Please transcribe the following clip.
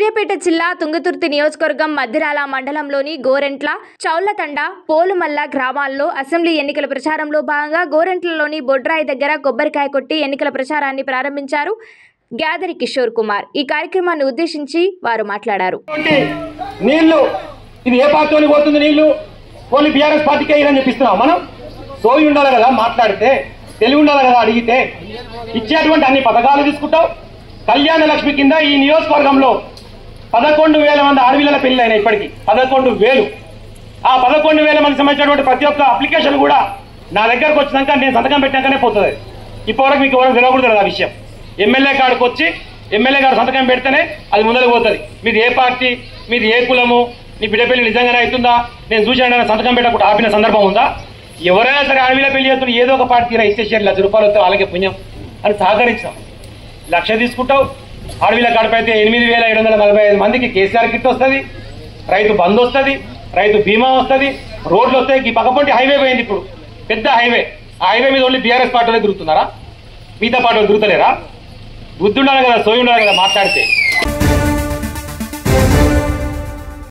సూర్యాపేట జిల్లా తుంగతుర్తి నియోజకవర్గం మద్దిరాల మండలంలోని గోరెంట్ల చౌలతండ పోలుమల్ల గ్రామాల్లో అసెంబ్లీ ఎన్నికల ప్రచారంలో భాగంగా గోరెంట్లలోని బొడ్రాయి దగ్గర కొబ్బరికాయ కొట్టి ఎన్నికల ప్రచారాన్ని ప్రారంభించారు గ్యాదరి కిషోర్ కుమార్ ఈ కార్యక్రమాన్ని ఉద్దేశించి వారు మాట్లాడారు ఉన్నటువంటి నీళ్లు ఇది ఏ పార్టీలోని పోతుంది నీళ్లు ఓన్లీ బీఆర్ఎస్ పార్టీకే ఇదని చెప్పిస్తున్నాం మనం సోయి ఉండాలి కదా మాట్లాడితే తెలివి ఉండాలి కదా అడిగితే ఇచ్చేటువంటి అన్ని పథకాలు తీసుకుంటాం కళ్యాణ లక్ష్మి కింద ఈ నియోజకవర్గంలో పదకొండు వేల మంది ఆడపిల్లల పెళ్లి అయినాయి ఇప్పటికి పదకొండు వేలు ఆ పదకొండు వేల మంది సంబంధించినటువంటి ప్రతి ఒక్క అప్లికేషన్ కూడా నా దగ్గరకు వచ్చినాక నేను సంతకం పెట్టాకనే పోతుంది ఇప్పటివరకు మీకు ఎవరికి తెలియకూడదు ఆ విషయం ఎమ్మెల్యే కాడికి వచ్చి ఎమ్మెల్యే గారు సంతకం పెడితేనే అది ముందరకు పోతుంది మీది ఏ పార్టీ మీది ఏ కులము నీ బిడ్డ పెళ్లి నిజంగానే అవుతుందా నేను చూశాను సంతకం పెట్టకుండా ఆపిన సందర్భం ఉందా ఎవరైనా సరే ఆడవిల పెళ్లి చేస్తున్న ఏదో ఒక పార్టీ తీరా ఇచ్చేసారు లక్ష రూపాయలు వస్తే వాళ్ళకే పుణ్యం అని సహకరించాం లక్ష తీసుకుంటావు అడవిల గడపైతే ఎనిమిది వేల ఏడు వందల నలభై ఐదు మందికి కేసీఆర్ కిట్ వస్తుంది రైతు బంద్ వస్తుంది రైతు బీమా వస్తుంది రోడ్లు వస్తాయి ఈ పక్కపొంటి హైవే పోయింది ఇప్పుడు పెద్ద హైవే ఆ హైవే మీద ఓన్లీ బీఆర్ఎస్ పార్టీలో తిరుగుతున్నారా మిగతా పార్టీలు తిరుగుతలేరా బుద్ధి ఉండాలి కదా సోయి ఉండాలి కదా మాట్లాడితే